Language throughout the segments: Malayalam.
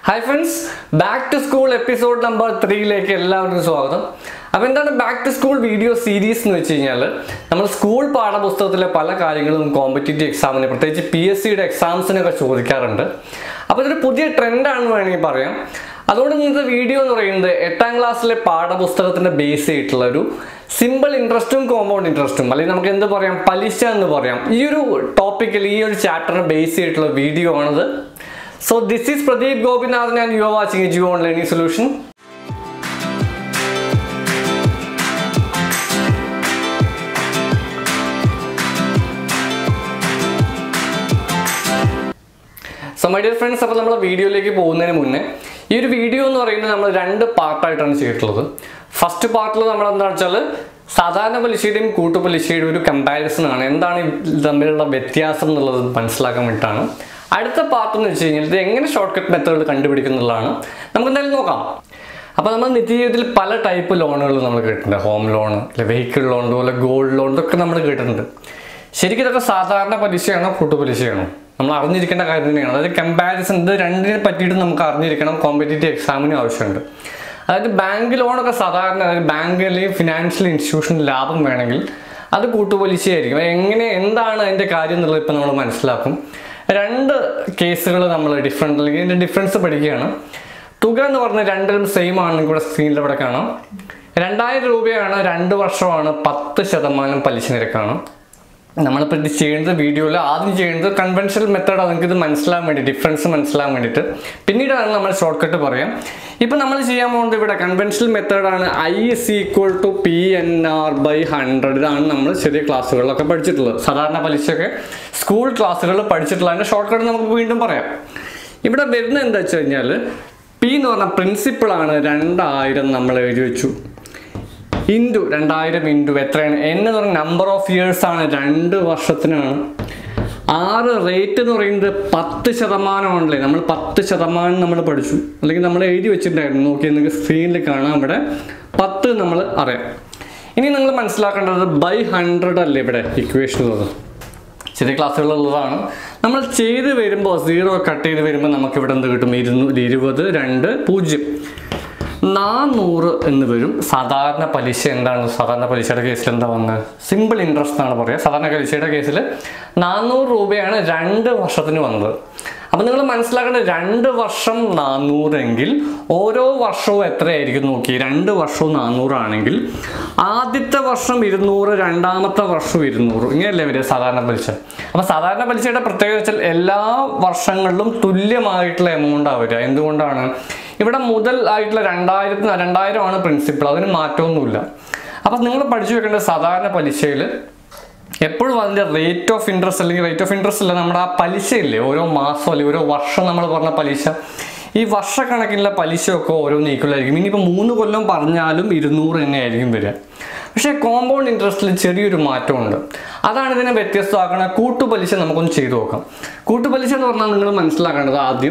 Hi friends back to school episode number ത്രീയിലേക്ക് എല്ലാവർക്കും സ്വാഗതം അപ്പോൾ എന്താണ് back to school video series എന്ന് വെച്ച് കഴിഞ്ഞാൽ നമ്മൾ സ്കൂൾ പാഠപുസ്തകത്തിലെ പല കാര്യങ്ങളും കോമ്പറ്റേറ്റീവ് എക്സാമിന് പ്രത്യേകിച്ച് പി എസ് സിയുടെ എക്സാംസിനൊക്കെ ചോദിക്കാറുണ്ട് അപ്പോൾ ഇതൊരു പുതിയ ട്രെൻഡാണെന്ന് വേണമെങ്കിൽ പറയാം അതുകൊണ്ട് ഇന്നത്തെ വീഡിയോ എന്ന് പറയുന്നത് എട്ടാം ക്ലാസ്സിലെ പാഠപുസ്തകത്തിന്റെ ബേസ് ചെയ്തിട്ടുള്ള ഒരു സിമ്പിൾ ഇൻട്രസ്റ്റും കോമ്പൗണ്ട് ഇൻട്രസ്റ്റും അല്ലെങ്കിൽ നമുക്ക് എന്ത് പറയാം പലിശ എന്ന് പറയാം ഈ ഒരു ടോപ്പിക്കിൽ ഈ ഒരു ചാപ്റ്ററിനെ ബേസ് ചെയ്തിട്ടുള്ള വീഡിയോ ആണിത് so this is Pradeep Gopinathan and you are watching Jio on learning solution so my dear friends അപ്പോൾ നമ്മൾ വീഡിയോയിലേക്ക് പോകുന്നതിന് മുന്നേ ഈ ഒരു വീഡിയോ എന്ന് പറയുന്നത് നമ്മൾ രണ്ട് പാർട്ടായിട്ടാണ് ചെയ്തിട്ടുള്ളത് ഫസ്റ്റ് പാർട്ടിൽ നമ്മൾ എന്താണെന്ന് വെച്ചാൽ സാധാരണ പലിശയുടെയും കൂട്ടുപലിശയുടെയും ഒരു കമ്പാരിസൺ ആണ് എന്താണ് ഇത് തമ്മിലുള്ള വ്യത്യാസം എന്നുള്ളത് മനസ്സിലാക്കാൻ വേണ്ടിയിട്ടാണ് അടുത്ത പാർട്ട് എന്ന് വെച്ച് കഴിഞ്ഞാൽ ഇത് എങ്ങനെ ഷോർട്ട് കട്ട് മെത്തേഡ് കണ്ടുപിടിക്കുന്നുള്ളതാണ് നമുക്ക് എന്തായാലും നോക്കാം അപ്പോൾ നമ്മൾ നിത്യജീവിതത്തിൽ പല ടൈപ്പ് ലോണുകൾ നമ്മൾ കേട്ടിട്ടുണ്ട് ഹോം ലോൺ അല്ലെ വെഹിക്കിൾ ലോൺ അതുപോലെ ഗോൾഡ് ലോൺ ഇതൊക്കെ നമ്മൾ കേട്ടിട്ടുണ്ട് ശരിക്കും ഇതൊക്കെ സാധാരണ പലിശയാണോ കൂട്ടുപലിശയാണോ നമ്മൾ അറിഞ്ഞിരിക്കേണ്ട കാര്യം തന്നെയാണ് അതായത് കമ്പാരിസൺ ഇത് രണ്ടിനെ പറ്റിയിട്ട് നമുക്ക് അറിഞ്ഞിരിക്കണം കോമ്പറ്റേറ്റീവ് എക്സാമിന് ആവശ്യമുണ്ട് അതായത് ബാങ്ക് ലോണൊക്കെ സാധാരണ അതായത് ബാങ്ക് അല്ലെങ്കിൽ ഫിനാൻഷ്യൽ ഇൻസ്റ്റിറ്റ്യൂഷന് ലാഭം വേണമെങ്കിൽ അത് കൂട്ടുപലിശയായിരിക്കും അത് എങ്ങനെ എന്താണ് അതിൻ്റെ കാര്യം എന്നുള്ളത് ഇപ്പം നമ്മൾ മനസ്സിലാക്കും രണ്ട് കേസുകൾ നമ്മൾ ഡിഫറെൻ്റ് അല്ലെങ്കിൽ ഇതിൻ്റെ ഡിഫറൻസ് പഠിക്കുകയാണ് തുക എന്ന് പറഞ്ഞാൽ രണ്ടിലും സെയിം ആണ് ഇവിടെ സ്ക്രീനിൽ ഇവിടെ കാണാം രണ്ടായിരം രൂപയാണ് രണ്ട് വർഷമാണ് പത്ത് ശതമാനം പലിശ നിരക്കാണ് നമ്മളിപ്പോൾ ഇത് ചെയ്യുന്നത് വീഡിയോയിൽ ആദ്യം ചെയ്യുന്നത് കൺവെൻഷണൽ മെത്തേഡാണ് നിങ്ങൾക്ക് ഇത് മനസ്സിലാകാൻ വേണ്ടി ഡിഫറൻസ് മനസ്സിലാകാൻ വേണ്ടിയിട്ട് പിന്നീടാണ് നമ്മൾ ഷോർട്ട് കട്ട് പറയാം ഇപ്പം നമ്മൾ ചെയ്യാൻ പോകുന്നത് ഇവിടെ കൺവെൻഷണൽ മെത്തേഡാണ് I is equal to P N R by hundred ഇതാണ് നമ്മൾ ചെറിയ ക്ലാസ്സുകളിലൊക്കെ പഠിച്ചിട്ടുള്ളത് സാധാരണ പലിശയൊക്കെ സ്കൂൾ ക്ലാസ്സുകളിൽ പഠിച്ചിട്ടുള്ള അതിൻ്റെ ഷോർട്ട് കട്ട് നമുക്ക് വീണ്ടും പറയാം ഇവിടെ വരുന്നത് എന്താ വെച്ച് കഴിഞ്ഞാൽ പി എന്ന് പറഞ്ഞ പ്രിൻസിപ്പിളാണ് രണ്ടായിരം നമ്മൾ എഴുതി വെച്ചു ഇൻറ്റു രണ്ടായിരം ഇൻറ്റു എത്രയാണ് എൻ എന്ന് പറഞ്ഞ നമ്പർ ഓഫ് ഇയേഴ്സ് ആണ് രണ്ട് വർഷത്തിനാണ് ആറ് റേറ്റ് എന്ന് പറയുന്നത് പത്ത് ശതമാനമാണല്ലേ നമ്മൾ പത്ത് ശതമാനം നമ്മൾ പഠിച്ചു അല്ലെങ്കിൽ നമ്മൾ എഴുതി വെച്ചിട്ടുണ്ടായിരുന്നു നോക്കി നിങ്ങൾക്ക് സ്ക്രീനിൽ കാണാം ഇവിടെ പത്ത് നമ്മൾ അറിയാം ഇനി നിങ്ങൾ മനസ്സിലാക്കേണ്ടത് ബൈ ഹൺഡ്രഡ് അല്ലേ ഇവിടെ ഇക്വേഷൻ ഉള്ളത് ചെറിയ ക്ലാസ്സുകളുള്ളതാണ് നമ്മൾ ചെയ്ത് വരുമ്പോൾ സീറോ കട്ട് ചെയ്ത് വരുമ്പോൾ നമുക്ക് ഇവിടെ എന്ത് കിട്ടും ഇരുന്നൂറ് ഇരുപത് രണ്ട് പൂജ്യം നാനൂറ് എന്ന് വരും സാധാരണ പലിശ എന്താണ് സാധാരണ പലിശയുടെ കേസിൽ എന്താ വന്നത് സിമ്പിൾ ഇൻട്രസ്റ്റ് എന്നാണ് പറയുക സാധാരണ പലിശയുടെ കേസിൽ നാനൂറ് രൂപയാണ് രണ്ട് വർഷത്തിന് വന്നത് അപ്പം നിങ്ങൾ മനസ്സിലാക്കേണ്ടത് രണ്ട് വർഷം നാനൂറെങ്കിൽ ഓരോ വർഷവും എത്രയായിരിക്കും നോക്കി രണ്ട് വർഷവും നാനൂറാണെങ്കിൽ ആദ്യത്തെ വർഷം ഇരുന്നൂറ് രണ്ടാമത്തെ വർഷം ഇരുന്നൂറ് ഇങ്ങനെയല്ലേ വരിക സാധാരണ പലിശ അപ്പം സാധാരണ പലിശയുടെ പ്രത്യേകത വെച്ചാൽ എല്ലാ വർഷങ്ങളിലും തുല്യമായിട്ടുള്ള എമൗണ്ടാണ് വരിക എന്തുകൊണ്ടാണ് ഇവിടെ മുതൽ ആയിട്ടുള്ള രണ്ടായിരത്തിന് രണ്ടായിരമാണ് പ്രിൻസിപ്പിൾ അതിന് മാറ്റമൊന്നുമില്ല അപ്പം നിങ്ങൾ പഠിച്ചു വെക്കേണ്ട സാധാരണ പലിശയിൽ എപ്പോഴും അതിൻ്റെ റേറ്റ് ഓഫ് ഇൻട്രസ്റ്റ് അല്ലെങ്കിൽ റേറ്റ് ഓഫ് ഇൻട്രസ്റ്റ് അല്ല നമ്മുടെ ആ പലിശയില്ലേ ഓരോ മാസം അല്ലെങ്കിൽ ഓരോ വർഷം നമ്മൾ പറഞ്ഞ പലിശ ഈ വർഷക്കണക്കിനുള്ള പലിശയൊക്കെ ഓരോന്ന് ഈക്വൽ ആയിരിക്കും ഇനിയിപ്പോൾ മൂന്ന് കൊല്ലം പറഞ്ഞാലും ഇരുന്നൂറ് തന്നെ ആയിരിക്കും വരിക പക്ഷേ കോമ്പൗണ്ട് ഇൻട്രസ്റ്റിൽ ചെറിയൊരു മാറ്റമുണ്ട് അതാണ് ഇതിനെ വ്യത്യസ്തമാക്കണ കൂട്ടുപലിശ നമുക്കൊന്ന് ചെയ്തു നോക്കാം കൂട്ടുപലിശ എന്ന് പറഞ്ഞാൽ നിങ്ങൾ മനസ്സിലാക്കേണ്ടത് ആദ്യം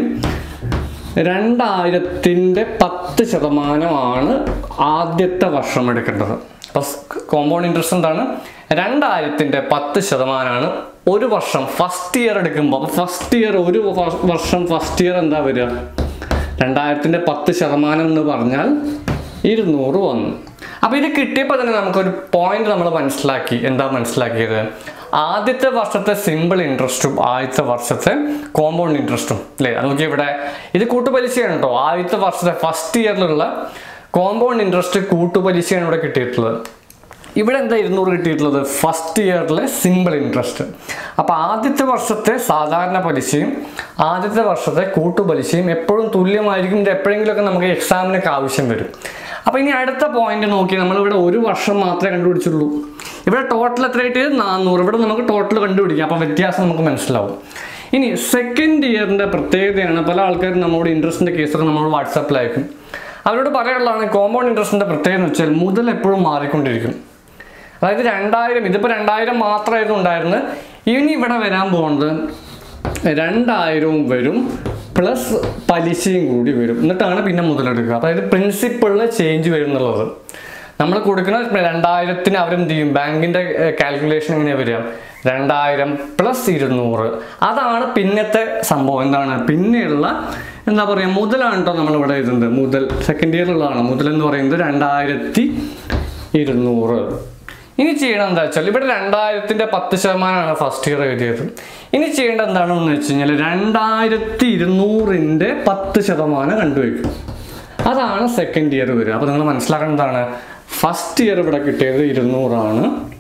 രണ്ടായിരത്തിൻ്റെ പത്ത് ശതമാനമാണ് ആദ്യത്തെ വർഷം എടുക്കേണ്ടത് അപ്പോൾ കോമ്പൗണ്ട് ഇൻട്രസ്റ്റ് എന്താണ് രണ്ടായിരത്തിൻ്റെ പത്ത് ശതമാനമാണ് ഒരു വർഷം ഫസ്റ്റ് ഇയർ എടുക്കുമ്പോൾ ഫസ്റ്റ് ഇയർ ഒരു വർ- വർഷം ഫസ്റ്റ് ഇയർ എന്താ വരിക രണ്ടായിരത്തിൻ്റെ പത്ത് ശതമാനം എന്ന് പറഞ്ഞാൽ ഇരുന്നൂറ് വന്നു അപ്പോൾ ഇത് കിട്ടിയപ്പോൾ തന്നെ നമുക്കൊരു പോയിന്റ് നമ്മൾ മനസ്സിലാക്കി എന്താ മനസ്സിലാക്കിയത് ആദ്യത്തെ വർഷത്തെ സിമ്പിൾ ഇൻട്രസ്റ്റും ആദ്യത്തെ വർഷത്തെ കോമ്പൗണ്ട് ഇൻട്രസ്റ്റും അല്ലേ അത് നോക്കി ഇവിടെ ഇത് കൂട്ടുപലിശയാണ് കേട്ടോ ആദ്യത്തെ വർഷത്തെ ഫസ്റ്റ് ഇയറിലുള്ള കോമ്പൗണ്ട് ഇൻട്രസ്റ്റ് കൂട്ടുപലിശയാണ് ഇവിടെ കിട്ടിയിട്ടുള്ളത് ഇവിടെ എന്താ ഇരുന്നൂറ് കിട്ടിയിട്ടുള്ളത് ഫസ്റ്റ് ഇയറിലെ സിമ്പിൾ ഇൻട്രസ്റ്റ് അപ്പോൾ ആദ്യത്തെ വർഷത്തെ സാധാരണ പലിശയും ആദ്യത്തെ വർഷത്തെ കൂട്ടുപലിശയും എപ്പോഴും തുല്യമായിരിക്കും ഇത് എപ്പോഴെങ്കിലുമൊക്കെ നമുക്ക് എക്സാമിനൊക്കെ ആവശ്യം വരും അപ്പോൾ ഇനി അടുത്ത പോയിന്റ് നോക്കി നമ്മളിവിടെ ഒരു വർഷം മാത്രമേ കണ്ടുപിടിച്ചുള്ളൂ ഇവിടെ ടോട്ടൽ എത്രയായിട്ട് നാനൂറ് ഇവിടെ നമുക്ക് ടോട്ടൽ കണ്ടുപിടിക്കാം അപ്പോൾ വ്യത്യാസം നമുക്ക് മനസ്സിലാവും ഇനി സെക്കൻഡ് ഇയറിൻ്റെ പ്രത്യേകതയാണ് പല ആൾക്കാരും നമ്മളോട് ഇൻട്രസ്റ്റിൻ്റെ കേസൊക്കെ നമ്മൾ വാട്സാപ്പിൽ അയക്കും അവരോട് പറയാനുള്ളതാണ് കോമ്പൗണ്ട് ഇൻട്രസ്റ്റിൻ്റെ പ്രത്യേകത എന്ന് വെച്ചാൽ മുതൽ എപ്പോഴും മാറിക്കൊണ്ടിരിക്കും അതായത് രണ്ടായിരം ഇതിപ്പോൾ രണ്ടായിരം മാത്രമായിരുന്നു ഉണ്ടായിരുന്നത് ഇനി ഇവിടെ വരാൻ പോകുന്നത് രണ്ടായിരവും വരും പ്ലസ് പലിശയും കൂടി വരും എന്നിട്ടാണ് പിന്നെ മുതലെടുക്കുക അതായത് പ്രിൻസിപ്പിളിൽ ചേഞ്ച് വരും എന്നുള്ളത് നമ്മൾ കൊടുക്കുന്ന രണ്ടായിരത്തിന് അവരെന്ത് ചെയ്യും ബാങ്കിന്റെ കാൽക്കുലേഷൻ എങ്ങനെയാ വരിക രണ്ടായിരം പ്ലസ് ഇരുന്നൂറ് അതാണ് പിന്നത്തെ സംഭവം എന്താണ് പിന്നെയുള്ള എന്താ പറയുക മുതലാണ് കേട്ടോ നമ്മളിവിടെ എഴുതുന്നത് മുതൽ സെക്കൻഡ് ഇയറിലുള്ളതാണ് മുതൽ എന്ന് പറയുന്നത് രണ്ടായിരത്തി ഇരുന്നൂറ് ഇനി ചെയ്യണം എന്താ വെച്ചാൽ ഇവിടെ രണ്ടായിരത്തിന്റെ പത്ത് ശതമാനമാണ് ഫസ്റ്റ് ഇയർ എഴുതിയത് ഇനി ചെയ്യേണ്ടത് എന്താണെന്ന് വെച്ച് കഴിഞ്ഞാൽ രണ്ടായിരത്തി ഇരുന്നൂറിൻ്റെ പത്ത് ശതമാനം കണ്ടുവയ്ക്കും അതാണ് സെക്കൻഡ് ഇയർ വരിക അപ്പോൾ നിങ്ങൾ മനസ്സിലാക്കേണ്ടതാണ് ഫസ്റ്റ് ഇയർ ഇവിടെ കിട്ടിയത് ഇരുന്നൂറാണ്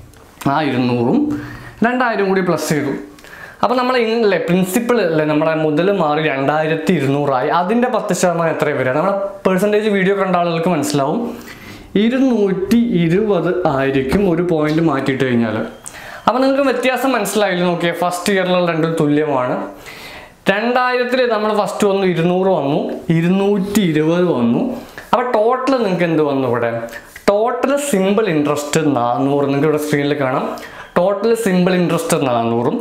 ആ ഇരുന്നൂറും രണ്ടായിരം കൂടി പ്ലസ് ചെയ്തു അപ്പോൾ നമ്മൾ ഇന്നല്ലേ പ്രിൻസിപ്പിൾ അല്ലേ നമ്മുടെ മുതൽ മാറി രണ്ടായിരത്തി ഇരുന്നൂറായി അതിൻ്റെ പത്ത് ശതമാനം എത്ര വരിക നമ്മുടെ പേഴ്സൻറ്റേജ് വീഡിയോ കണ്ട ആളുകൾക്ക് മനസ്സിലാവും ഇരുന്നൂറ്റി ഇരുപത് ആയിരിക്കും ഒരു പോയിന്റ് മാറ്റിയിട്ട് കഴിഞ്ഞാൽ അപ്പോൾ നിങ്ങൾക്ക് വ്യത്യാസം മനസ്സിലായില്ല നോക്കിയേ ഫസ്റ്റ് ഇയറിലുള്ള രണ്ടും തുല്യമാണ് രണ്ടായിരത്തിൽ നമ്മൾ ഫസ്റ്റ് വന്നു ഇരുന്നൂറ് വന്നു ഇരുന്നൂറ്റി ഇരുപത് വന്നു അപ്പോൾ ടോട്ടൽ നിങ്ങൾക്ക് എന്ത് വന്നു ഇവിടെ ടോട്ടൽ സിമ്പിൾ ഇൻട്രസ്റ്റ് നാനൂറ് നിങ്ങൾക്ക് ഇവിടെ സ്ക്രീനിൽ കാണാം ടോട്ടൽ സിമ്പിൾ ഇൻട്രസ്റ്റ് നാനൂറും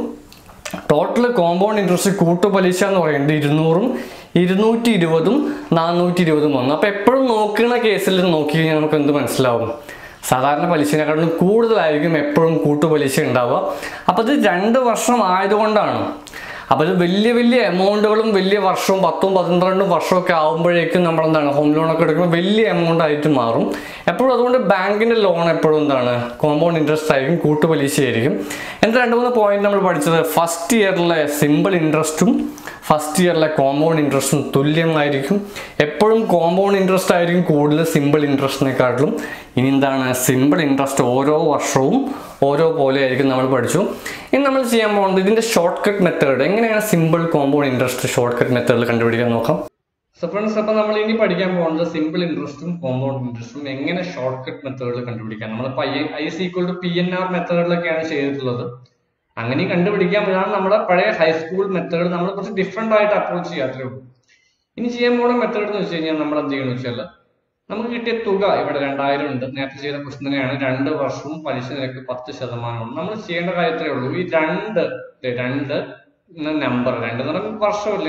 ടോട്ടൽ കോമ്പൗണ്ട് ഇൻട്രസ്റ്റ് കൂട്ടുപലിശ എന്ന് പറയുന്നത് ഇരുന്നൂറും ഇരുന്നൂറ്റി ഇരുപതും നാനൂറ്റി ഇരുപതും വന്നു അപ്പോൾ എപ്പോഴും നോക്കുന്ന കേസിൽ നോക്കി കഴിഞ്ഞാൽ നമുക്ക് എന്ത് മനസ്സിലാവും സാധാരണ പലിശനെക്കാളും കൂടുതലായിരിക്കും എപ്പോഴും കൂട്ടുപലിശ ഉണ്ടാവുക അപ്പോൾ ഇത് രണ്ട് വർഷം ആയതുകൊണ്ടാണ് അപ്പോൾ ഇത് വലിയ വലിയ എമൗണ്ടുകളും വലിയ വർഷവും പത്തും പന്ത്രണ്ടും വർഷമൊക്കെ ആകുമ്പോഴേക്കും നമ്മൾ എന്താണ് ഹോം ലോണൊക്കെ എടുക്കുമ്പോൾ വലിയ എമൗണ്ട് ആയിട്ട് മാറും എപ്പോഴും അതുകൊണ്ട് ബാങ്കിൻ്റെ ലോൺ എപ്പോഴും എന്താണ് കോമ്പൗണ്ട് ഇൻട്രസ്റ്റ് ആയിരിക്കും കൂട്ടുപലിശ ആയിരിക്കും എന്നിട്ട് രണ്ട് മൂന്ന് പോയിന്റ് നമ്മൾ പഠിച്ചത് ഫസ്റ്റ് ഇയറിലെ സിമ്പിൾ ഇൻട്രസ്റ്റും ഫസ്റ്റ് ഇയറിലെ കോമ്പൗണ്ട് ഇൻട്രസ്റ്റും തുല്യമായിരിക്കും എപ്പോഴും കോമ്പൗണ്ട് ഇൻട്രസ്റ്റ് ആയിരിക്കും കൂടുതൽ സിമ്പിൾ ഇൻട്രസ്റ്റിനെക്കാട്ടിലും ഇനി എന്താണ് സിമ്പിൾ ഇൻട്രസ്റ്റ് ഓരോ വർഷവും ഓരോ പോലെ ആയിരിക്കും നമ്മൾ പഠിച്ചു ഇനി നമ്മൾ ചെയ്യാൻ പോകുന്നത് ഇതിന്റെ ഷോർട്ട് കട്ട് മെത്തേഡ് എങ്ങനെയാണ് simple compound interest shortcut മെത്തേഡിൽ കണ്ടുപിടിക്കാൻ നോക്കാം സോ ഫ്രണ്ട്സ് അപ്പോൾ നമ്മൾ ഇനി പഠിക്കാൻ പോകുന്നത് സിമ്പിൾ ഇൻട്രസ്റ്റും കോമ്പൗണ്ട് ഇൻട്രസ്റ്റും എങ്ങനെ ഷോർട്ട് കട്ട് മെത്തേഡിൽ കണ്ടുപിടിക്കാം നമ്മൾ I S equal to P N R മെത്തേഡിലൊക്കെയാണ് ചെയ്തിട്ടുള്ളത് അങ്ങനെ കണ്ടുപിടിക്കാൻ പറ്റാണ് നമ്മുടെ പഴയ ഹൈസ്കൂൾ മെത്തേഡ് നമ്മൾ കുറച്ച് ഡിഫറെന്റ് ആയിട്ട് അപ്രോച്ച് ചെയ്യാത്തേ ഉള്ളൂ ഇനി ചെയ്യാൻ പോകുന്ന മെത്തേഡ് എന്ന് വെച്ച് കഴിഞ്ഞാൽ നമ്മൾ എന്ത് ചെയ്യണമെന്ന് വെച്ചാൽ നമുക്ക് കിട്ടിയ തുക ഇവിടെ രണ്ടായിരം ഉണ്ട് നേരത്തെ ചെയ്ത ക്വസ്റ്റൻ തന്നെയാണ് രണ്ട് വർഷവും പലിശ നിരക്ക് പത്ത് ശതമാനമാണ് നമ്മൾ ചെയ്യേണ്ട കാര്യത്തിലേ ഉള്ളൂ ഈ രണ്ട് ദേ രണ്ട് നമ്പർ രണ്ട് എന്ന് പറയുമ്പോൾ വർഷമല്ലേ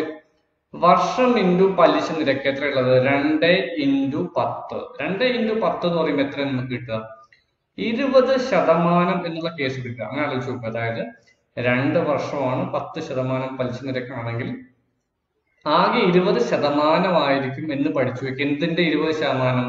വർഷം ഇൻറ്റു പലിശ നിരക്ക് എത്രയുള്ളത് രണ്ട് ഇൻറ്റു പത്ത് രണ്ട് ഇൻറ്റു പത്ത് എന്ന് പറയുമ്പോൾ എത്ര നമുക്ക് കിട്ടുക ഇരുപത് ശതമാനം എന്നുള്ള കേസ് എടുക്കുക അങ്ങനെ ആലോചിച്ച് നോക്കുക അതായത് രണ്ട് വർഷമാണ് പത്ത് ശതമാനം പലിശ നിരക്കാണെങ്കിൽ ആകെ ഇരുപത് ശതമാനമായിരിക്കും എന്ന് പഠിച്ചു വെക്കുക എന്തിന്റെ ഇരുപത് ശതമാനം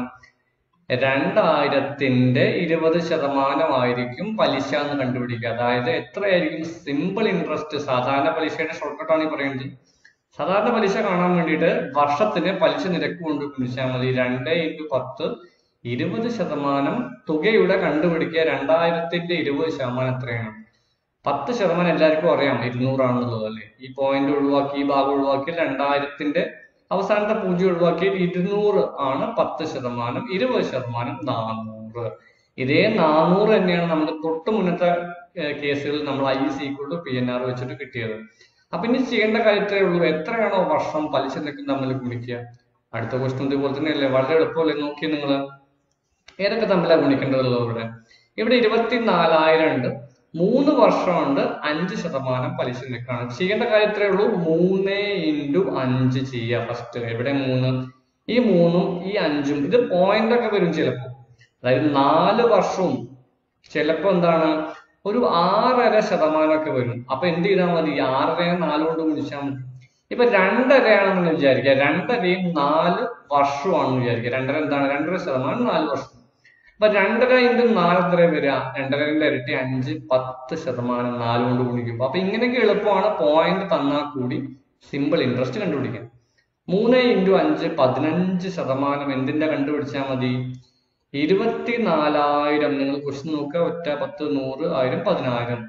രണ്ടായിരത്തിന്റെ ഇരുപത് ശതമാനമായിരിക്കും പലിശ എന്ന് കണ്ടുപിടിക്കുക അതായത് എത്രയായിരിക്കും സിമ്പിൾ ഇൻട്രസ്റ്റ് സാധാരണ പലിശയുടെ ഷോർട്ട് കട്ടാണ് ഈ പറയുന്നത് സാധാരണ പലിശ കാണാൻ വേണ്ടിയിട്ട് വർഷത്തിന് പലിശ നിരക്ക് കൊണ്ട് ഗുണിച്ചാൽ മതി രണ്ട് ഇൻറ്റു പത്ത് ഇരുപത് ശതമാനം തുകയുടെ കണ്ടുപിടിക്കുക രണ്ടായിരത്തിന്റെ ഇരുപത് ശതമാനം എത്രയാണ് പത്ത് ശതമാനം എല്ലാവർക്കും അറിയാം ഇരുന്നൂറാണെന്നുള്ളത് അല്ലേ ഈ പോയിന്റ് ഒഴിവാക്കി ഈ ഭാഗം ഒഴിവാക്കി രണ്ടായിരത്തിന്റെ അവസാനത്തെ പൂജ്യം ഒഴിവാക്കി ഇരുന്നൂറ് ആണ് പത്ത് ശതമാനം ഇരുപത് ശതമാനം നാനൂറ് ഇതേ നാനൂറ് തന്നെയാണ് നമ്മുടെ തൊട്ട് മുന്നത്തെ കേസുകളിൽ നമ്മൾ I C equal to P N R വെച്ചിട്ട് കിട്ടിയത് അപ്പൊ ഇനി ചെയ്യേണ്ട കാര്യത്തേ ഉള്ളൂ എത്രയാണോ വർഷം പലിശ നിരക്കും തമ്മിൽ ഗുണിക്കുക അടുത്ത ക്വസ്റ്റൻ ഇതുപോലെ തന്നെയല്ലേ വളരെ എളുപ്പമല്ലേ നോക്കി നിങ്ങൾ ഏതൊക്കെ തമ്മിലാണ് ഗുണിക്കേണ്ടതുള്ളത് ഇവിടെ ഇവിടെ ഇരുപത്തിനാലായിരം ഉണ്ട് മൂന്ന് വർഷമുണ്ട് അഞ്ച് ശതമാനം പലിശ നിരക്കാണ് ചെയ്യേണ്ട കാര്യത്രേ ഉള്ളൂ മൂന്ന് ഇൻറ്റു അഞ്ച് ചെയ്യുക ഫസ്റ്റ് ഇവിടെ മൂന്ന് ഈ മൂന്നും ഈ അഞ്ചും ഇത് പോയിന്റ് ഒക്കെ വരും ചിലപ്പോൾ അതായത് നാല് വർഷവും ചിലപ്പോ എന്താണ് ഒരു ആറര ശതമാനമൊക്കെ വരും അപ്പൊ എന്ത് ചെയ്താൽ മതി ആറര നാല് കൊണ്ട് ഗുണിച്ചാൽ മതി ഇപ്പൊ രണ്ടരയാണെന്ന് വിചാരിക്കുക രണ്ടരയും നാല് വർഷമാണെന്ന് വിചാരിക്കുക രണ്ടര എന്താണ് രണ്ടര ശതമാനം നാല് വർഷം അപ്പൊ രണ്ടര ഇൻറ്റു നാല് എത്ര വരിക രണ്ടരന്റെ ഇരട്ടി അഞ്ച് പത്ത് ശതമാനം നാല് കൊണ്ട് ഗുണിക്കുമ്പോൾ അപ്പൊ ഇങ്ങനെയൊക്കെ എളുപ്പമാണ് പോയിന്റ് തന്നാൽ കൂടി സിമ്പിൾ ഇൻട്രസ്റ്റ് കണ്ടുപിടിക്കാൻ മൂന്ന് ഇൻറ്റു അഞ്ച് പതിനഞ്ച് ശതമാനം എന്തിന്റെ കണ്ടുപിടിച്ചാൽ മതി ഇരുപത്തിനാലായിരം നിങ്ങൾ ക്വസ്റ്റ്യൻ നോക്കുക ഒറ്റ പത്ത് നൂറ് ആയിരം പതിനായിരം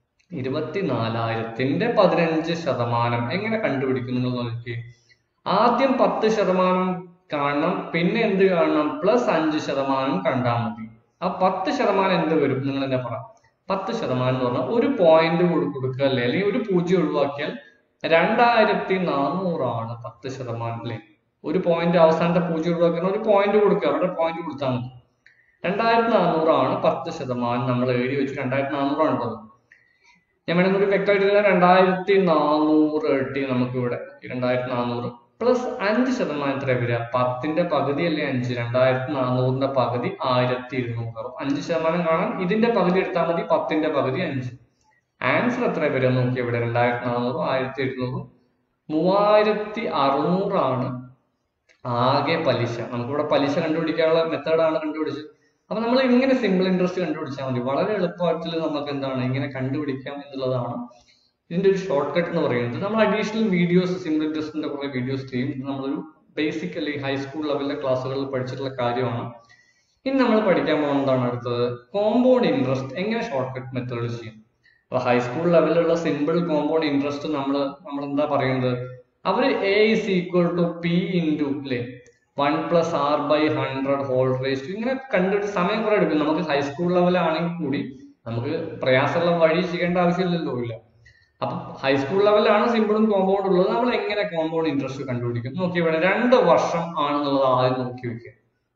ഇരുപത്തിനാലായിരത്തിന്റെ പതിനഞ്ച് ശതമാനം എങ്ങനെ കണ്ടുപിടിക്കും നിങ്ങൾ നോക്കി ആദ്യം പത്ത് ശതമാനം കാണണം പിന്നെ എന്ത് കാണണം പ്ലസ് അഞ്ച് ശതമാനം കണ്ടാൽ മതി ആ പത്ത് ശതമാനം എന്ത് വരും നിങ്ങൾ തന്നെ പറ പത്ത് ശതമാനം എന്ന് പറഞ്ഞാൽ ഒരു പോയിന്റ് കൊടുക്കുക അല്ലേ അല്ലെങ്കിൽ ഒരു പൂജ്യം ഒഴിവാക്കിയാൽ രണ്ടായിരത്തി നാനൂറാണ് പത്ത് ശതമാനം അല്ലേ ഒരു പോയിന്റ് അവസാനത്തെ പൂജ്യം ഒഴിവാക്കുന്ന ഒരു പോയിന്റ് കൊടുക്കുക അവിടെ പോയിന്റ് കൊടുത്താൽ മതി രണ്ടായിരത്തി നാനൂറാണ് പത്ത് ശതമാനം നമ്മൾ എഴുതി വെച്ചു രണ്ടായിരത്തി നാനൂറാണ് ഉള്ളത് ഞാൻ വേണമെങ്കിൽ ഒരു വ്യക്തമായിട്ട് എഴുതാം. രണ്ടായിരത്തി നാനൂറ് എട്ടി നമുക്ക് ഇവിടെ രണ്ടായിരത്തി നാനൂറ് പ്ലസ് അഞ്ച് ശതമാനം എത്ര വരിക പത്തിന്റെ പകുതി അല്ലേ അഞ്ച് രണ്ടായിരത്തി നാനൂറിന്റെ പകുതി ആയിരത്തി ഇരുന്നൂറ് അഞ്ച് ശതമാനം കാണാൻ ഇതിന്റെ പകുതി എടുത്താൽ മതി പത്തിന്റെ പകുതി അഞ്ച് ആൻസർ എത്ര വരിക നോക്കി ഇവിടെ രണ്ടായിരത്തി നാനൂറും ആയിരത്തി എഴുന്നൂറും മൂവായിരത്തി അറുന്നൂറാണ് ആകെ പലിശ നമുക്കിവിടെ പലിശ കണ്ടുപിടിക്കാനുള്ള മെത്തേഡാണ് കണ്ടുപിടിച്ചത് അപ്പൊ നമ്മൾ ഇങ്ങനെ സിമ്പിൾ ഇൻട്രസ്റ്റ് കണ്ടുപിടിച്ചാൽ മതി വളരെ എളുപ്പത്തിൽ നമുക്ക് എന്താണ് ഇങ്ങനെ കണ്ടുപിടിക്കാം എന്നുള്ളതാണ് ഇതിന്റെ ഒരു ഷോർട്ട് കട്ട് എന്ന് പറയുന്നത് നമ്മൾ അഡീഷണൽ വീഡിയോസ് സിമ്പിൾ ഇൻട്രസ്റ്റിന്റെ കുറെ വീഡിയോസ് ചെയ്യും ഇത് നമ്മളൊരു ബേസിക് അല്ലെങ്കിൽ ഹൈസ്കൂൾ ലെവലിലെ ക്ലാസ്സുകളിൽ പഠിച്ചിട്ടുള്ള കാര്യമാണ് ഇനി നമ്മൾ പഠിക്കാൻ പോകുന്നതാണ് അടുത്തത് കോമ്പൗണ്ട് ഇൻട്രസ്റ്റ് എങ്ങനെ ഷോർട്ട് കട്ട് മെത്തേഡ് ചെയ്യും അപ്പൊ ഹൈസ്കൂൾ ലെവലിലുള്ള സിമ്പിൾ കോമ്പൗണ്ട് ഇൻട്രസ്റ്റ് നമ്മൾ നമ്മൾ എന്താ പറയുന്നത് അവര് A is equal to P into അല്ലേ one plus R by hundred whole raised ഇങ്ങനെ കണ്ടിട്ട് സമയം കുറെ എടുക്കും നമുക്ക് ഹൈസ്കൂൾ ലെവലാണെങ്കിൽ കൂടി നമുക്ക് പ്രയാസമുള്ള വഴി ചെയ്യേണ്ട ആവശ്യമില്ലല്ലോ ഇല്ല അപ്പൊ ഹൈസ്കൂൾ ലെവലാണ് സിമ്പിളും കോമ്പൗണ്ട് ഉള്ളത് നമ്മൾ എങ്ങനെ കോമ്പൗണ്ട് ഇൻട്രസ്റ്റ് കണ്ടുപിടിക്കും നോക്കി ഇവിടെ രണ്ട് വർഷം ആണെന്നുള്ളത് ആദ്യം നോക്കി വെക്കുക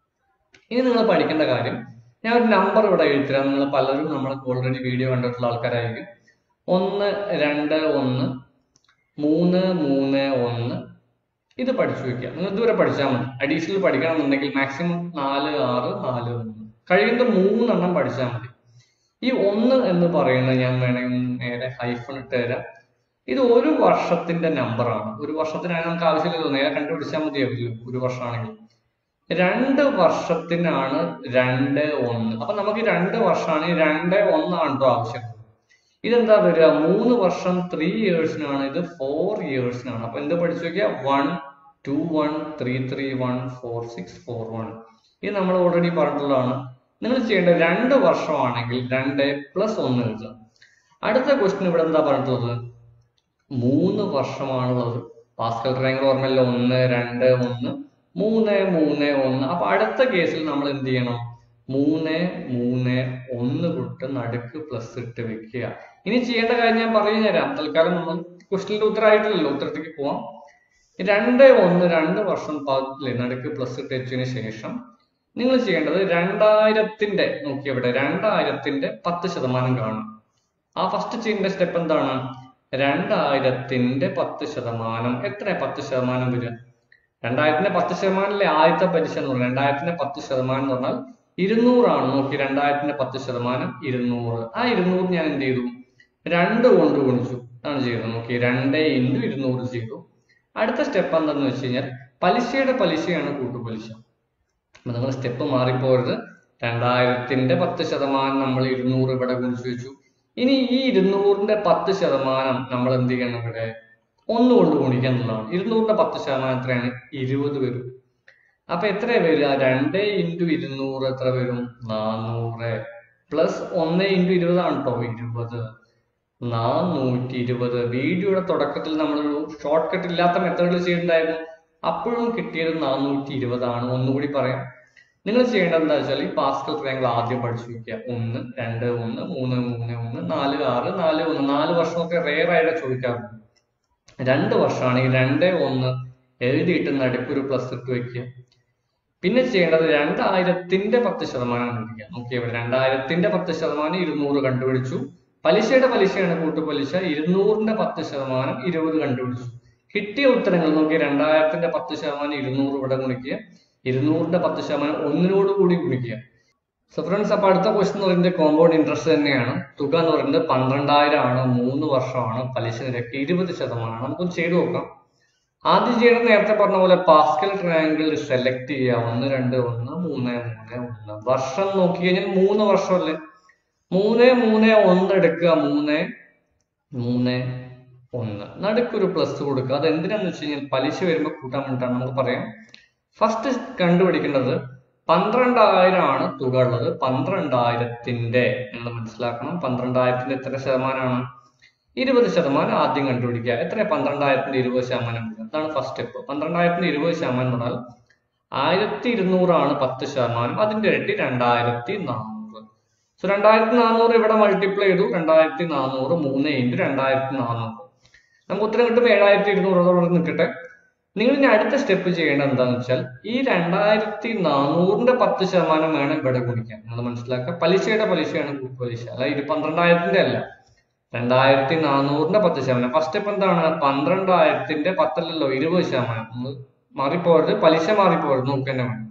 ഇനി നിങ്ങൾ പഠിക്കേണ്ട കാര്യം ഞാൻ ഒരു നമ്പർ ഇവിടെ എഴുതിത്തരാം നിങ്ങൾ പലരും നമ്മൾ ഓൾറെഡി വീഡിയോ കണ്ടിട്ടുള്ള ആൾക്കാരായിരിക്കും ഒന്ന് രണ്ട് ഒന്ന് മൂന്ന് മൂന്ന് ഒന്ന് ഇത് പഠിച്ചു വെക്കുക നിങ്ങൾ ഇതുവരെ പഠിച്ചാൽ മതി അഡീഷണൽ പഠിക്കണമെന്നുണ്ടെങ്കിൽ മാക്സിമം നാല് ആറ് നാല് ഒന്ന് കഴിയുന്ന മൂന്നെണ്ണം പഠിച്ചാൽ മതി ഈ ഒന്ന് എന്ന് പറയുന്നത് ഞാൻ വേണമെങ്കിൽ ഒന്ന് നേരെ ഹൈഫൺ ഇട്ട് തരാം ഇത് ഒരു വർഷത്തിന്റെ നമ്പറാണ് ഒരു വർഷത്തിനാണ് നമുക്ക് ആവശ്യമില്ലല്ലോ നേരെ കണ്ടുപിടിച്ചാൽ മതിയാവില്ലോ ഒരു വർഷമാണെങ്കിൽ രണ്ട് വർഷത്തിനാണ് രണ്ട് ഒന്ന് അപ്പൊ നമുക്ക് ഈ രണ്ട് വർഷമാണ് ഈ രണ്ട് ഒന്നാണ് കേട്ടോ ആവശ്യം ഇതെന്താ വരിക മൂന്ന് വർഷം ത്രീ ഇയേഴ്സിനാണ് ഇത് ഫോർ ഇയേഴ്സിനാണ് അപ്പൊ എന്ത് പഠിച്ചു നോക്കിയാ one two one three three one four six four one ഇത് നമ്മൾ ഓൾറെഡി പറഞ്ഞിട്ടുള്ളതാണ് നിങ്ങൾ ചെയ്യേണ്ട രണ്ട് വർഷമാണെങ്കിൽ രണ്ട് പ്ലസ് ഒന്ന് എഴുതുക അടുത്ത ക്വസ്റ്റ്യൻ ഇവിടെ എന്താ പറഞ്ഞിട്ടുള്ളത് മൂന്ന് വർഷമാണുള്ളത് പാസ്കൽ ട്രയാങ്കിൾ ഓർമ്മയില്ല ഒന്ന് രണ്ട് ഒന്ന് മൂന്ന് മൂന്ന് ഒന്ന് അപ്പൊ അടുത്ത കേസിൽ നമ്മൾ എന്ത് ചെയ്യണം മൂന്ന് മൂന്ന് ഒന്ന് തൊട്ട് നടുക്ക് പ്ലസ് ഇട്ട് വെക്കുക ഇനി ചെയ്യേണ്ട കാര്യം ഞാൻ പറഞ്ഞു തരാം തൽക്കാലം നമ്മൾ ക്വസ്റ്റിന്റെ ഉത്തരമായിട്ടില്ലല്ലോ ഉത്തരത്തേക്ക് പോവാം രണ്ട് ഒന്ന് രണ്ട് വർഷം പാതില്ലേ നടുക്ക് പ്ലസ് ഇട്ട് വെച്ചതിന് ശേഷം നിങ്ങൾ ചെയ്യേണ്ടത് രണ്ടായിരത്തിന്റെ നോക്കി ഇവിടെ രണ്ടായിരത്തിന്റെ പത്ത് ശതമാനം കാണും ആ ഫസ്റ്റ് ചെയ്യേണ്ട സ്റ്റെപ്പ് എന്താണ് രണ്ടായിരത്തിന്റെ പത്ത് ശതമാനം എത്ര പത്ത് ശതമാനം വരിക രണ്ടായിരത്തിന്റെ പത്ത് ശതമാനത്തിലെ ആദ്യത്തെ പലിശ എന്ന് പറഞ്ഞാൽ രണ്ടായിരത്തിന്റെ പത്ത് ശതമാനം എന്ന് പറഞ്ഞാൽ ഇരുന്നൂറാണ് നോക്കി രണ്ടായിരത്തിന്റെ പത്ത് ശതമാനം ഇരുന്നൂറ് ആ ഇരുന്നൂറ് ഞാൻ എന്ത് ചെയ്തു രണ്ട് കൊണ്ട് ഗുണിച്ചു ആണ് ചെയ്തത് നോക്കി രണ്ട് ഇൻറ്റു ഇരുന്നൂറ് ചെയ്തു അടുത്ത സ്റ്റെപ്പ് എന്താണെന്ന് വെച്ച് കഴിഞ്ഞാൽ പലിശയുടെ പലിശയാണ് കൂട്ടുപലിശ അപ്പൊ നിങ്ങൾ സ്റ്റെപ്പ് മാറിപ്പോരുത് രണ്ടായിരത്തിന്റെ പത്ത് ശതമാനം നമ്മൾ ഇരുന്നൂറ് ഇവിടെ ഗുണിച്ചു വെച്ചു ഇനി ഈ ഇരുന്നൂറിന്റെ പത്ത് ശതമാനം നമ്മൾ എന്ത് ചെയ്യണം ഇവിടെ ഒന്ന് കൊണ്ട് ഗുണിക്കുക എന്നുള്ളതാണ് ഇരുന്നൂറിന്റെ പത്ത് ശതമാനം എത്രയാണ് ഇരുപത് വരും അപ്പൊ എത്ര വരിക രണ്ട് ഇൻറ്റു ഇരുന്നൂറ് എത്ര വരും നാനൂറ് പ്ലസ് ഒന്ന് ഇൻറ്റു ഇരുപതാണ് കേട്ടോ ഇരുപത് നാനൂറ്റി ഇരുപത് വീഡിയോയുടെ തുടക്കത്തിൽ നമ്മളൊരു ഷോർട്ട് കട്ട് ഇല്ലാത്ത മെത്തേഡിൽ ചെയ്തിട്ടുണ്ടായിരുന്നു അപ്പോഴും കിട്ടിയത് നാനൂറ്റി ഇരുപതാണ് ഒന്നുകൂടി പറയാം നിങ്ങൾ ചെയ്യേണ്ടത് എന്താ വെച്ചാൽ ഈ പാസ്കൽ ട്രയാങ്കിൾ ആദ്യം പഠിച്ചു വെക്കുക ഒന്ന് രണ്ട് ഒന്ന് മൂന്ന് മൂന്ന് ഒന്ന് നാല് ആറ് നാല് ഒന്ന് നാല് വർഷമൊക്കെ റെയർ ആയിട്ട് ചോദിക്കാറുണ്ട് രണ്ട് വർഷമാണെങ്കിൽ രണ്ട് ഒന്ന് എഴുതിയിട്ട് നടുക്കൊരു പ്ലസ് ഇട്ട് വെക്കുക പിന്നെ ചെയ്യേണ്ടത് രണ്ടായിരത്തിന്റെ പത്ത് ശതമാനം കണ്ടുപിടിക്കുക നോക്കിയ ഇവിടെ രണ്ടായിരത്തിന്റെ പത്ത് ശതമാനം ഇരുന്നൂറ് കണ്ടുപിടിച്ചു പലിശയുടെ പലിശയാണ് കൂട്ടുപലിശ ഇരുന്നൂറിന്റെ പത്ത് ശതമാനം ഇരുപത് കണ്ടുപിടിച്ചു കിട്ടിയ ഉത്തരങ്ങൾ നോക്കി രണ്ടായിരത്തിന്റെ പത്ത് ശതമാനം ഇരുന്നൂറ് ഇവിടെ ഗുണിക്കുക ഇരുന്നൂറിന്റെ പത്ത് ശതമാനം ഒന്നിനോട് കൂടി ഗുണിക്കുക സോ ഫ്രണ്ട്സ് അപ്പൊ അടുത്ത ക്വസ്റ്റൻ എന്ന് പറയുന്നത് കോമ്പൗണ്ട് ഇൻട്രസ്റ്റ് തന്നെയാണ് തുക എന്ന് പറയുന്നത് പന്ത്രണ്ടായിരം ആണ് മൂന്ന് വർഷമാണ് പലിശ നിരക്ക് ഇരുപത് ശതമാനമാണ് നമുക്കൊന്ന് ചെയ്തു നോക്കാം ആദ്യം ചെയ്യണം നേരത്തെ പറഞ്ഞ പോലെ പാസ്കൽ ട്രയാങ്കിൾ സെലക്ട് ചെയ്യുക ഒന്ന് രണ്ട് ഒന്ന് മൂന്ന് മൂന്ന് ഒന്ന് വർഷം നോക്കി കഴിഞ്ഞാൽ മൂന്ന് വർഷമല്ലേ മൂന്ന് മൂന്ന് ഒന്ന് എടുക്കുക മൂന്ന് മൂന്ന് ഒന്ന് നടുക്കൊരു പ്ലസ് കൊടുക്കുക അത് എന്തിനാന്ന് വെച്ച് കഴിഞ്ഞാൽ പലിശ വരുമ്പോൾ കൂട്ടാൻ വേണ്ടിയിട്ടാണ് നമുക്ക് പറയാം ഫസ്റ്റ് കണ്ടുപിടിക്കേണ്ടത് പന്ത്രണ്ടായിരം ആണ് തുക ഉള്ളത് പന്ത്രണ്ടായിരത്തിന്റെ നിങ്ങൾ മനസ്സിലാക്കണം പന്ത്രണ്ടായിരത്തിന്റെ എത്ര ശതമാനമാണ് ഇരുപത് ശതമാനം ആദ്യം കണ്ടുപിടിക്കുക എത്ര പന്ത്രണ്ടായിരത്തിന്റെ ഇരുപത് ശതമാനം വരിക? അതാണ് ഫസ്റ്റ് സ്റ്റെപ്പ് പന്ത്രണ്ടായിരത്തിന്റെ ഇരുപത് ശതമാനം എന്ന് പറഞ്ഞാൽ ആയിരത്തി ഇരുന്നൂറാണ് പത്ത് ശതമാനം അതിന്റെ ഇരട്ടി രണ്ടായിരത്തി നാനൂറ് സോ രണ്ടായിരത്തി നാനൂറ് ഇവിടെ മൾട്ടിപ്ലൈ ചെയ്തു രണ്ടായിരത്തി നാനൂറ് മൂന്ന് ഇൻറ്റു രണ്ടായിരത്തി നാനൂറ് നമുക്ക് ഉത്തരം കിട്ടുമ്പോൾ ഏഴായിരത്തി ഇരുന്നൂറ് അതോടെ നിൽക്കട്ടെ നിങ്ങൾ ഇനി അടുത്ത സ്റ്റെപ്പ് ചെയ്യേണ്ടത് എന്താണെന്ന് വെച്ചാൽ ഈ രണ്ടായിരത്തി നാനൂറിന്റെ പത്ത് ശതമാനം വേണം ഇവിടെ ഗുണിക്കാൻ നിങ്ങൾ മനസ്സിലാക്കുക പലിശയുടെ പലിശയാണ് പലിശ അല്ല ഇത് പന്ത്രണ്ടായിരത്തിന്റെ അല്ല രണ്ടായിരത്തി നാനൂറിന്റെ പത്ത് ശതമാനം ഫസ്റ്റ് സ്റ്റെപ്പ് എന്താണ് പന്ത്രണ്ടായിരത്തിന്റെ പത്തല്ലല്ലോ ഇരുപത് ശതമാനം നമ്മൾ മാറിപ്പോരുത് പലിശ മാറിപ്പോരുത് നോക്കുക തന്നെ വേണം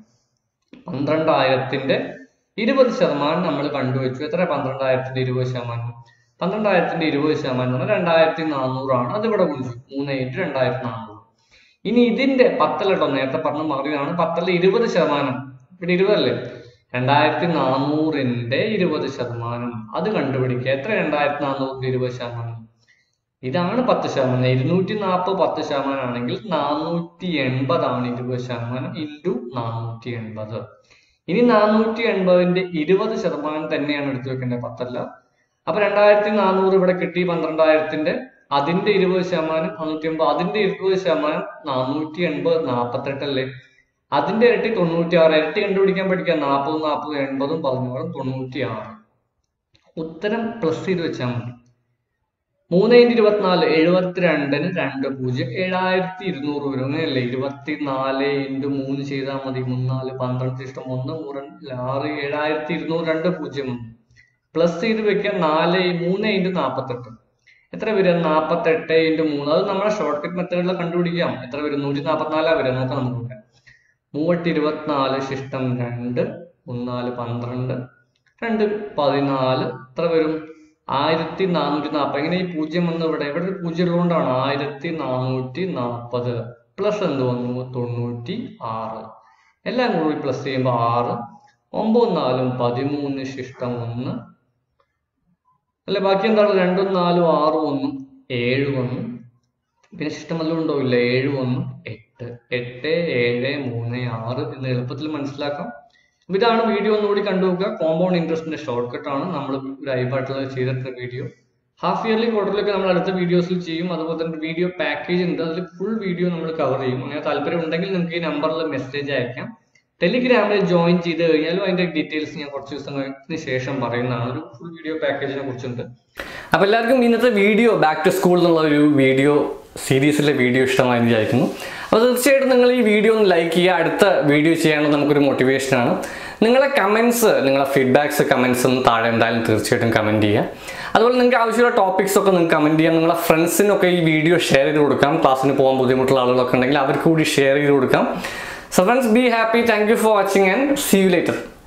പന്ത്രണ്ടായിരത്തിന്റെ ഇരുപത് ശതമാനം നമ്മൾ കണ്ടുവച്ചു എത്ര പന്ത്രണ്ടായിരത്തിന്റെ ഇരുപത് ശതമാനം പന്ത്രണ്ടായിരത്തിന്റെ ഇരുപത് ശതമാനം എന്ന് പറഞ്ഞാൽ രണ്ടായിരത്തി നാനൂറാണ് അത് ഇവിടെ വിളിച്ചു മൂന്ന് ഇൻറ്റു രണ്ടായിരത്തി നാനൂറ് ഇനി ഇതിന്റെ പത്തലട്ടോ നേരത്തെ പറഞ്ഞ മറിയാണ് പത്തല്ല ഇരുപത് ശതമാനം ഇവിടെ ഇരുപതല്ലേ രണ്ടായിരത്തി നാനൂറിന്റെ ഇരുപത് ശതമാനം അത് കണ്ടുപിടിക്കുക എത്ര രണ്ടായിരത്തി നാനൂറിന്റെ ഇരുപത് ശതമാനം ഇതാണ് പത്ത് ശതമാനം ഇരുന്നൂറ്റി നാൽപ്പത് പത്ത് ശതമാനം ആണെങ്കിൽ നാനൂറ്റി എൺപതാണ് ഇരുപത് ശതമാനം ഇൻറ്റു നാനൂറ്റി എൺപത് ഇനി നാനൂറ്റി എൺപതിന്റെ ഇരുപത് ശതമാനം തന്നെയാണ് എടുത്തു വെക്കേണ്ടത് പത്തല്ല അപ്പൊ രണ്ടായിരത്തി നാനൂറ് ഇവിടെ കിട്ടി പന്ത്രണ്ടായിരത്തിന്റെ അതിന്റെ ഇരുപത് ശതമാനം നാനൂറ്റി എൺപത് അതിന്റെ ഇരുപത് ശതമാനം നാനൂറ്റി എൺപത് നാപ്പത്തെട്ടല്ലേ അതിന്റെ ഇരട്ടി തൊണ്ണൂറ്റി ആറ് ഇരട്ടി കണ്ടുപിടിക്കാൻ പഠിക്കാം നാൽപ്പതും നാൽപ്പതും എൺപതും പതിനോറും തൊണ്ണൂറ്റി ആറ് ഉത്തരം പ്ലസ് ചെയ്ത് വെച്ചാൽ മതി മൂന്ന് ഇൻറ്റു ഇരുപത്തിനാല് എഴുപത്തിരണ്ടിന് രണ്ട് പൂജ്യം ഏഴായിരത്തി ഇരുന്നൂറ് വരും അങ്ങനെയല്ലേ ഇരുപത്തിനാല് ഇൻറ്റു മൂന്ന് ചെയ്താൽ മതി മൂന്നാല് പന്ത്രണ്ട് ഇഷ്ടം ഒന്ന് മൂന്ന് ആറ് ഏഴായിരത്തി ഇരുന്നൂറ് രണ്ട് പൂജ്യം ഒന്ന് പ്ലസ് ചെയ്ത് വെക്കാൻ നാല് മൂന്ന് ഇൻറ്റു നാൽപ്പത്തെട്ട് എത്ര വരും നാൽപ്പത്തെട്ട് ഇൻറ്റു മൂന്ന് അത് നമ്മുടെ ഷോർട്ട് കട്ട് മെത്തേഡിൽ കണ്ടുപിടിക്കാം എത്ര വരും നൂറ്റി നാൽപ്പത്തിനാലാ വരും നോക്കാം നമുക്ക് മൂവട്ട് ഇരുപത്തിനാല് ശിഷ്ടം രണ്ട് മൂന്നാല് പന്ത്രണ്ട് രണ്ട് പതിനാല് എത്ര വരും ആയിരത്തി നാനൂറ്റി നാൽപ്പത് എങ്ങനെ ഈ പൂജ്യം വന്ന് ഇവിടെ ഇവിടെ ഒരു പൂജ്യം ഉള്ളതുകൊണ്ടാണ് ആയിരത്തി നാനൂറ്റി നാൽപ്പത് പ്ലസ് എന്ത് വന്നു തൊണ്ണൂറ്റി ആറ് എല്ലാം കൂടി പ്ലസ് ചെയ്യുമ്പോൾ ആറ് ഒമ്പതും നാലും പതിമൂന്ന് ശിഷ്ടം ഒന്ന് അല്ലെ ബാക്കി എന്താണ് രണ്ടും നാലും ആറും ഒന്നും ഏഴ് ഒന്നും പിന്നെ ശിഷ്ടം വല്ലതും ഉണ്ടോ ഇല്ല ഏഴ് ഒന്നും എട്ട് എട്ട് ഏഴ് മൂന്ന് ആറ് എന്ന് എളുപ്പത്തിൽ മനസ്സിലാക്കാം അപ്പൊ ഇതാണ് വീഡിയോ ഒന്നുകൂടി കണ്ടുനോക്കുക കോമ്പൗണ്ട് ഇൻട്രസ്റ്റിന്റെ ഷോർട്ട് കട്ട് ആണ് നമ്മൾ ഒരു ഐപാട്ടിൽ ചെയ്തിട്ടുള്ള വീഡിയോ ഹാഫ് ഇയർലി ക്വാർട്ടറിലൊക്കെ നമ്മൾ അടുത്ത വീഡിയോസിൽ ചെയ്യും അതുപോലെ തന്നെ വീഡിയോ പാക്കേജ് ഉണ്ട് അതിൽ ഫുൾ വീഡിയോ നമ്മൾ കവർ ചെയ്യും അങ്ങനെ താല്പര്യം ഉണ്ടെങ്കിൽ നിങ്ങൾക്ക് ഈ നമ്പറിൽ മെസ്സേജ് അയക്കാം ടെലിഗ്രാമിൽ ജോയിൻ ചെയ്ത് കഴിഞ്ഞാലും അതിന്റെ ഡീറ്റെയിൽസ് ഞാൻ കുറച്ച് ദിവസങ്ങൾക്ക് ശേഷം പറയുന്നതാണ് ഒരു ഫുൾ വീഡിയോ പാക്കേജിനെ കുറിച്ചുണ്ട് അപ്പോൾ എല്ലാവർക്കും ഇന്നത്തെ വീഡിയോ ബാക്ക് ടു സ്കൂൾ എന്നുള്ള ഒരു വീഡിയോ സീരീസിലെ വീഡിയോ ഇഷ്ടമായി വിചാരിക്കുന്നു അപ്പോൾ തീർച്ചയായിട്ടും നിങ്ങൾ ഈ വീഡിയോ ഒന്ന് ലൈക്ക് ചെയ്യുക അടുത്ത വീഡിയോ ചെയ്യാനുള്ള നമുക്കൊരു മോട്ടിവേഷനാണ് നിങ്ങളെ കമൻസ് നിങ്ങളെ ഫീഡ്ബാക്സ് കമൻസ് ഒന്ന് താഴെ എന്തായാലും തീർച്ചയായിട്ടും കമൻറ്റ് ചെയ്യുക അതുപോലെ നിങ്ങൾക്ക് ആവശ്യമുള്ള ടോപ്പിക്സ് ഒക്കെ നിങ്ങൾക്ക് കമൻറ്റ് ചെയ്യാം നിങ്ങളെ ഫ്രണ്ട്സിനൊക്കെ ഈ വീഡിയോ ഷെയർ ചെയ്ത് കൊടുക്കാം ക്ലാസ്സിന് പോകാൻ ബുദ്ധിമുട്ടുള്ള ആളുകളൊക്കെ ഉണ്ടെങ്കിൽ അവർക്ക് കൂടി ഷെയർ ചെയ്ത് കൊടുക്കാം So friends, be happy. Thank you for watching and see you later.